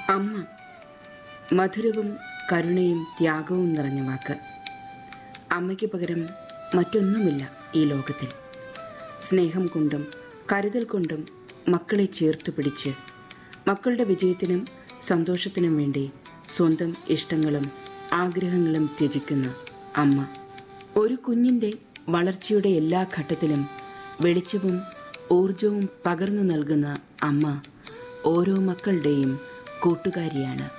അമ്മ മധുരവും കരുണയും ത്യാഗവും നിറഞ്ഞ വാക്ക് അമ്മയ്ക്ക് പകരം മറ്റൊന്നുമില്ല ഈ ലോകത്തിൽ സ്നേഹം കൊണ്ടും കരുതൽ കൊണ്ടും മക്കളെ ചേർത്ത് പിടിച്ച് മക്കളുടെ വിജയത്തിനും സന്തോഷത്തിനും വേണ്ടി സ്വന്തം ഇഷ്ടങ്ങളും ആഗ്രഹങ്ങളും ത്യജിക്കുന്ന അമ്മ ഒരു കുഞ്ഞിൻ്റെ വളർച്ചയുടെ എല്ലാ ഘട്ടത്തിലും വെളിച്ചവും ഊർജവും പകർന്നു നൽകുന്ന അമ്മ ഓരോ മക്കളുടെയും കൂട്ടുകാരിയാണ്